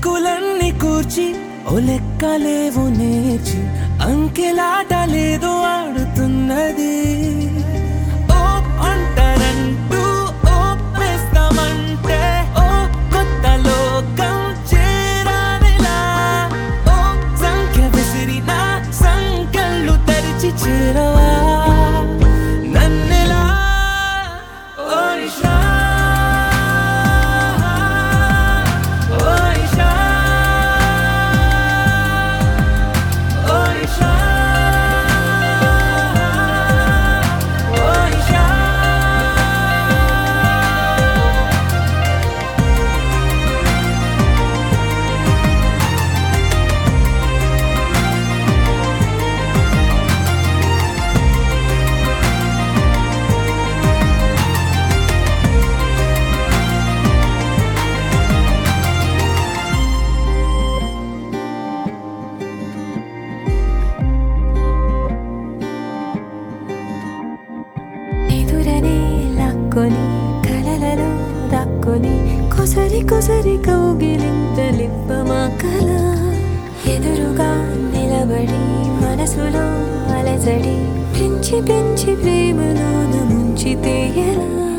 రంగులన్నీ కూర్చి ఓ లెక్కలేవు నేర్చి అంకెలాట లేదు ఆడుతున్నది ఓ అంటారంటూ ఓ వేస్తామంటే ఓ కొత్త లోకం చేరానిలా ఓ సంఖ్య విసిరిన సంకళ్ళు తెరిచి చేరవా నన్నెలా ఓ ఇషా ఓ ఇషా ఓ ఇషా ఓ ఇషా ఎదురనే లాక్కొని కలలలో దాక్కొని కొసరి కొసరి కౌగిలింతలిప్పమా కల ఎదురుగా నిలబడి మనసులో అలజడి పెంచి పెంచి ప్రేమలోన ముంచితే ఎలా